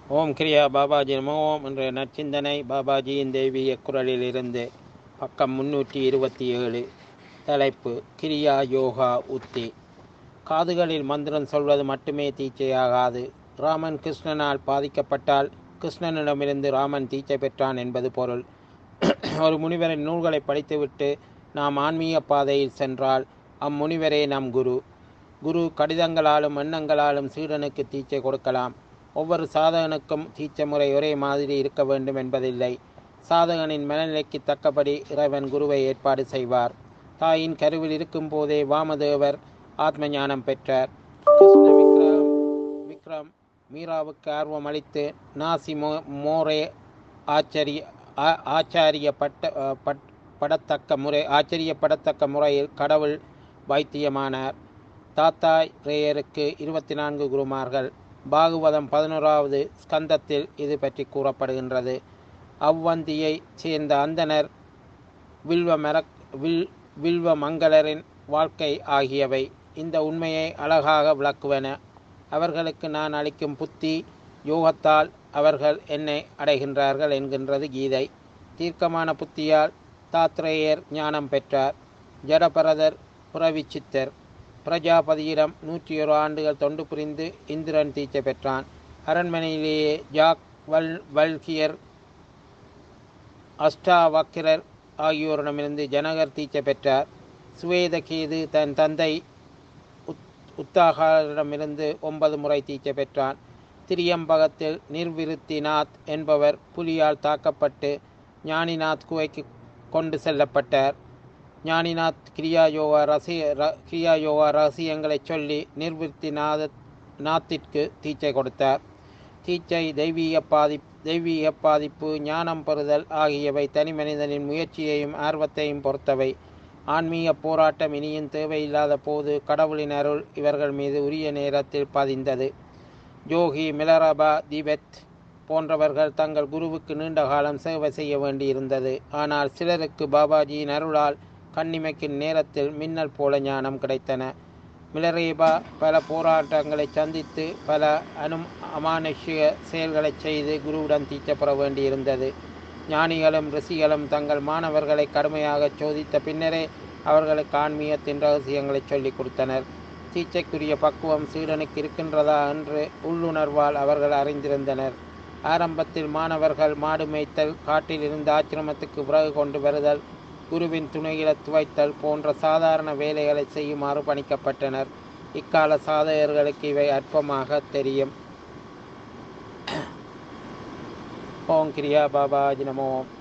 ஓம் கிரியா பாபாஜி நமோ ஓம் என்ற நற்சிந்தனை பாபாஜியின் தெய்வீக குரலிலிருந்து பக்கம் முன்னூற்றி இருபத்தி ஏழு தலைப்பு கிரியா யோகா உத்தி காதுகளில் மந்திரம் சொல்வது மட்டுமே தீட்சையாகாது ராமன் கிருஷ்ணனால் பாதிக்கப்பட்டால் கிருஷ்ணனிடமிருந்து ராமன் தீட்சை பெற்றான் என்பது பொருள் ஒரு முனிவரின் நூல்களை படித்துவிட்டு நாம் ஆன்மீக பாதையில் சென்றால் அம்முனிவரே நம் குரு குரு கடிதங்களாலும் எண்ணங்களாலும் சீடனுக்கு தீட்சை கொடுக்கலாம் ஒவ்வொரு சாதகனுக்கும் தீட்சை முறை ஒரே மாதிரி இருக்க வேண்டும் என்பதில்லை சாதகனின் மனநிலைக்கு தக்கபடி இறைவன் குருவை ஏற்பாடு செய்வார் தாயின் கருவில் இருக்கும் போதே வாமதேவர் ஆத்ம ஞானம் பெற்றார் கிருஷ்ண விக்ரம் விக்ரம் மீராவுக்கு ஆர்வம் அளித்து நாசி மோ மோரே ஆச்சரிய ஆ- ஆச்சாரியப்பட்ட அஹ், பட் படத்தக்க முறை ஆச்சரியப்படத்தக்க முறையில் கடவுள் வைத்தியமானார் தாத்தாய் ரேயருக்கு இருபத்தி நான்கு குருமார்கள் பாகுவதம் பதினோராவது ஸ்கந்தத்தில் இது பற்றி கூறப்படுகின்றது அவ்வந்தியைச் சேர்ந்த அந்தனர் வில்வ மரக் வில் வில்வ மங்களரின் வாழ்க்கை ஆகியவை இந்த உண்மையை அழகாக விளக்குவன அவர்களுக்கு நான் அளிக்கும் புத்தி யோகத்தால் அவர்கள் என்னை அடைகின்றார்கள் என்கின்றது கீதை தீர்க்கமான புத்தியால் தாத்ரேயர் ஞானம் பெற்றார் ஜடபரதர் புறவிச்சித்தர் பிரஜாபதியிடம் நூற்றி ஒரு ஆண்டுகள் தொண்டு புரிந்து இந்திரன் தீட்சை பெற்றான் அரண்மனையிலேயே ஜாக் வல் வல்கியர் அஷ்டாவக்கிரர் ஆகியோரிடமிருந்து ஜனகர் தீட்சை பெற்றார் சுவேதகேது தன் தந்தை உத் உத்தாகரிடமிருந்து ஒன்பது முறை தீட்சை பெற்றான் திரியம்பகத்தில் நிர்விருத்திநாத் என்பவர் புலியால் தாக்கப்பட்டு ஞானிநாத் குகைக்கு கொண்டு செல்லப்பட்டார் ஞானிநாத் கிரியா யோகா ரசிய ர- கிரியா யோகா ரகசியங்களைச் சொல்லி நிர்விருத்திநாத நாத்திற்கு தீட்சை கொடுத்தார் தீட்சை தெய்வீக பாதி தெய்வீக பாதிப்பு ஞானம் பெறுதல் ஆகியவை தனி மனிதனின் முயற்சியையும் ஆர்வத்தையும் பொறுத்தவை ஆன்மீக போராட்டம் இனியும் தேவையில்லாத போது கடவுளின் அருள் இவர்கள் மீது உரிய நேரத்தில் பதிந்தது ஜோகி மிலரபா திபெத் போன்றவர்கள் தங்கள் குருவுக்கு நீண்ட காலம் சேவை செய்ய வேண்டியிருந்தது ஆனால் சிலருக்கு பாபாஜியின் அருளால் கண்ணிமைக்கும் நேரத்தில் மின்னல் போல ஞானம் கிடைத்தன மிலரேபா பல போராட்டங்களை சந்தித்து பல அனு அமானுஷ்ய செயல்களை செய்து குருவிடம் தீட்சை பெற வேண்டியிருந்தது ஞானிகளும் ரிஷிகளும் தங்கள் மாணவர்களை கடுமையாக சோதித்த பின்னரே அவர்களுக்கு ஆன்மீகத்தின் ரகசியங்களை சொல்லிக் கொடுத்தனர் தீட்சைக்குரிய பக்குவம் சீடனுக்கு இருக்கின்றதா என்று உள்ளுணர்வால் அவர்கள் அறிந்திருந்தனர் ஆரம்பத்தில் மாணவர்கள் மாடு மேய்த்தல் காட்டில் இருந்து ஆச்சிரமத்துக்கு பிறகு கொண்டு வருதல் குருவின் துணையில துவைத்தல் போன்ற சாதாரண வேலைகளை செய்யுமாறு பணிக்கப்பட்டனர் இக்கால சாதகர்களுக்கு இவை அற்பமாக தெரியும் ஓம் கிரியா பாபாஜி நமோ